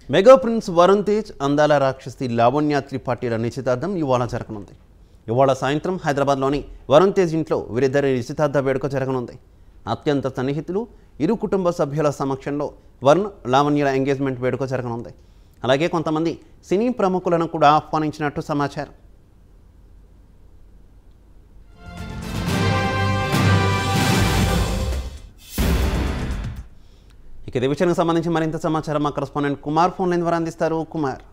mega prince Varun Tej అందాల రాక్షసి లావణ్య త్రిపాఠిల నిశ్చితార్థం ఇవాళ జరగనుంది ఇవాళ సాయంత్రం హైదరాబాద్లోని వరుణ్ తేజ్ ఇంట్లో వీరిద్దరి నిశ్చితార్థ వేడుక జరగనుంది అత్యంత సన్నిహితులు ఇరు కుటుంబ సభ్యుల సమక్షంలో వరుణ్ లావణ్యల ఎంగేజ్మెంట్ వేడుక జరగనుంది అలాగే కొంతమంది సినీ ప్రముఖులను కూడా ఆహ్వానించినట్టు సమాచారం ఇక ఇదే విషయానికి సంబంధించి మరింత సమాచారం మా కరస్పాండెంట్ కుమార్ ఫోన్ లైన్ ద్వారా అందిస్తారు కుమార్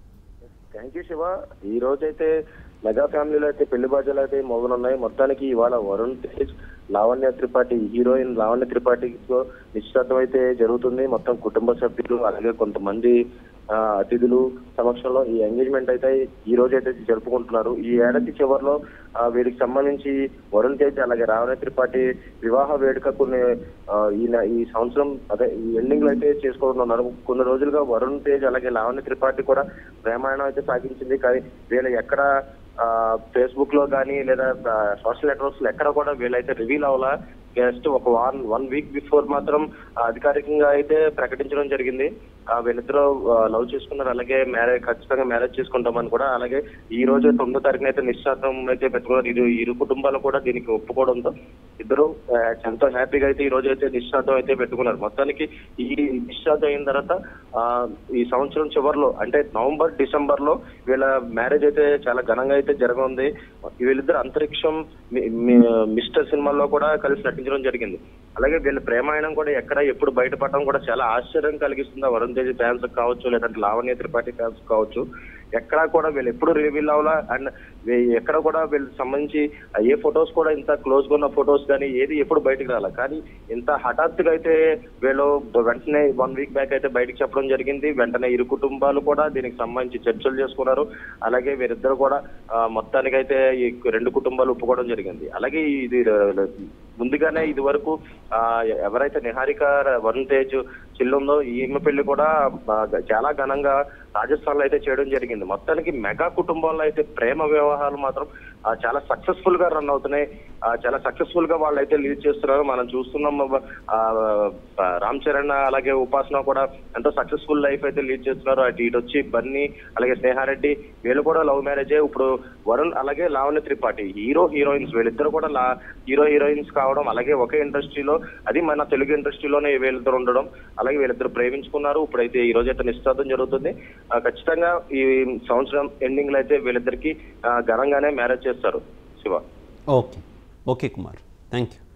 థ్యాంక్ యూ శివ ఈ రోజు అయితే మెగా ఫ్యామిలీలో అయితే పెళ్లి బాధ్యతలు అయితే మోగనున్నాయి మొత్తానికి ఇవాళ వరుణ్ తేజ్ లావణ్య త్రిపాఠి హీరోయిన్ లావణ్య త్రిపాఠితో నిశ్చితార్థం అయితే జరుగుతుంది మొత్తం కుటుంబ సభ్యులు అలాగే కొంతమంది ఆ, అతిథులు సమక్షంలో ఈ ఎంగేజ్మెంట్ అయితే ఈ రోజు అయితే జరుపుకుంటున్నారు ఈ ఏడాది చివరిలో ఆ, వీరికి సంబంధించి వరుణ్ తేజ్ అలాగే రావణ త్రిపాఠి వివాహ వేడుక కొన్ని ఆ, ఈ నె- ఈ సంవత్సరం అదే ఈ ఎండింగ్ లో అయితే చేసుకోనున్నారు కొన్ని రోజులుగా వరుణ్ తేజ్ అలాగే లావణ్య త్రిపాఠి కూడా ప్రేమాయణం అయితే సాగించింది కానీ వీళ్ళు ఎక్కడ ఫేస్బుక్ లో కానీ లేదా సోషల్ నెట్వర్క్స్ లో ఎక్కడ కూడా వీళ్ళైతే రివీల్ అవ్వాలా జస్ట్ ఒక వన్ వన్ వీక్ బిఫోర్ మాత్రం ఆ, అధికారికంగా అయితే ప్రకటించడం జరిగింది ఆ, వీళ్ళిద్దరూ లవ్ చేసుకున్నారు అలాగే మ్యారేజ్ ఖచ్చితంగా మ్యారేజ్ చేసుకుంటామని కూడా అలాగే ఈ రోజు తొమ్మిదో తారీఖున అయితే నిశ్చితార్థం అయితే పెట్టుకున్నారు ఇరు ఇరు కుటుంబాలు కూడా దీనికి ఒప్పుకోవడంతో ఇద్దరు ఆ, ఎంతో హ్యాపీగా అయితే ఈ రోజు అయితే నిశ్చితార్థం అయితే పెట్టుకున్నారు మొత్తానికి ఈ నిశ్చితార్థం అయిన తర్వాత ఆ, ఈ సంవత్సరం చివరిలో అంటే నవంబర్ డిసెంబర్ లో వీళ్ళ మ్యారేజ్ అయితే చాలా ఘనంగా అయితే జరగనుంది వీళ్ళిద్దరు అంతరిక్షం మి- మి- మిస్టర్ సినిమాలో కూడా కలిసి నటించడం జరిగింది అలాగే వీళ్ళ ప్రేమాయణం కూడా ఎక్కడ ఎప్పుడు బయటపడడం కూడా చాలా ఆశ్చర్యం కలిగిస్తుంది ఆ వరుణ్ తేజ్ ఫ్యాన్స్ కావచ్చు లేదంటే లావణ్య త్రిపాఠి ఫ్యాన్స్ కావచ్చు ఎక్కడా కూడా వీళ్ళు ఎప్పుడు రివీల్ అవ్వాలా అండ్ ఎక్కడ కూడా వీళ్ళకి సంబంధించి ఏ ఫొటోస్ కూడా ఇంత క్లోజ్ గా ఉన్న ఫొటోస్ కానీ ఏది ఎప్పుడు బయటకు రాలా కానీ ఇంత హఠాత్తుగా అయితే వీళ్ళు వెంటనే వన్ వీక్ బ్యాక్ అయితే బయటకు చెప్పడం జరిగింది వెంటనే ఇరు కుటుంబాలు కూడా దీనికి సంబంధించి చర్చలు చేసుకున్నారు అలాగే వీరిద్దరు కూడా ఆ, మొత్తానికైతే ఈ రెండు కుటుంబాలు ఒప్పుకోవడం జరిగింది అలాగే ఇది ర- ముందుగానే ఇది వరకు ఆ, ఎవరైతే నిహారిక వరుణ్ తేజ్ చెల్లుందో ఈమె పెళ్లి కూడా ఆ, చాలా ఘనంగా రాజస్థాన్ లో అయితే చేయడం జరిగింది మొత్తానికి మెగా కుటుంబాల్లో అయితే ప్రేమ వ్యవహారాలు మాత్రం ఆ, చాలా సక్సెస్ఫుల్ గా రన్ అవుతున్నాయి ఆ, చాలా సక్సెస్ఫుల్ గా వాళ్ళు అయితే లీడ్ చేస్తున్నారు మనం చూస్తున్నాం ఆ, ఆ, రామ్ చరణ్ అలాగే ఉపాసన కూడా ఎంతో సక్సెస్ఫుల్ లైఫ్ అయితే లీడ్ చేస్తున్నారు అటు ఇటు వచ్చి బన్నీ అలాగే స్నేహారెడ్డి వీళ్ళు కూడా లవ్ మ్యారేజ్ ఇప్పుడు వరుణ్ అలాగే లావణ్య త్రిపాఠి హీరో హీరోయిన్స్ వీళ్ళిద్దరు కూడా లా హీరో హీరోయిన్స్ కావడం అలాగే ఒకే ఇండస్ట్రీలో అది మన తెలుగు ఇండస్ట్రీలోనే వీళ్ళిద్దరు ఉండడం అలాగే వీళ్ళిద్దరు ప్రేమించుకున్నారు ఇప్పుడైతే ఈ రోజు అయితే నిశ్చితార్థం జరుగుతుంది ఆ, ఖచ్చితంగా ఈ సంవత్సరం ఎండింగ్ లో అయితే వీళ్ళిద్దరికి ఆ, ఘనంగానే మ్యారేజ్ చేస్తారు Shiva okay okay Kumar thank you